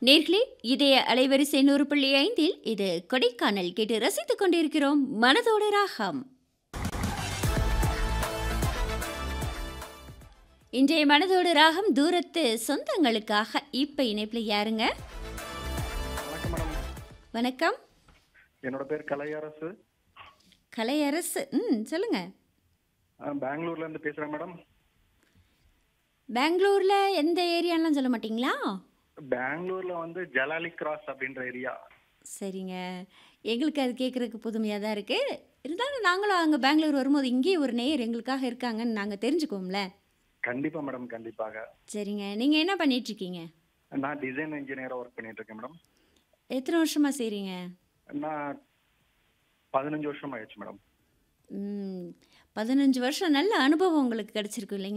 நேர்களே இதய அலைவரிசை நூறு புள்ளி ஐந்தில் இது கொடைக்கானல் கேட்டு ரசித்துக் கொண்டிருக்கிறோம் மனதோட ராகம் இன்றைய மனதோட ராகம் தூரத்து சொந்தங்களுக்காக இப்ப இணைப்புல யாருங்க வணக்கம் மேடம் வணக்கம் என்னோட பேர் கலையரசு கலையரசு ம் சொல்லுங்க அஹ், பெங்களூர்ல இருந்து பேசுறேன் மேடம் பெங்களூர்ல எந்த ஏரியாலாம் சொல்ல மாட்டீங்களா பெங்களூர்ல வந்து ஜலாலி கிராஸ் அப்படின்ற ஏரியா சரிங்க எங்களுக்கு அது கேட்குறதுக்கு புதுமையாக தான் இருக்குது இருந்தாலும் நாங்களும் அங்கே பெங்களூர் வரும்போது இங்கேயே ஒரு நேயர் எங்களுக்காக இருக்காங்கன்னு நாங்கள் தெரிஞ்சுக்குவோம்ல கண்டிப்பா மேடம் கண்டிப்பாக சரிங்க நீங்கள் என்ன பண்ணிட்டு இருக்கீங்க நான் டிசைன் இன்ஜினியரா ஒர்க் பண்ணிட்டு இருக்கேன் மேடம் எத்தனை வருஷமாக செய்கிறீங்க நான் பதினஞ்சு வருஷம் ஆயிடுச்சு மேடம் பதினஞ்சு வருஷம் நல்ல அனுபவம் உங்களுக்கு கிடச்சிருக்கு இல்லைங்க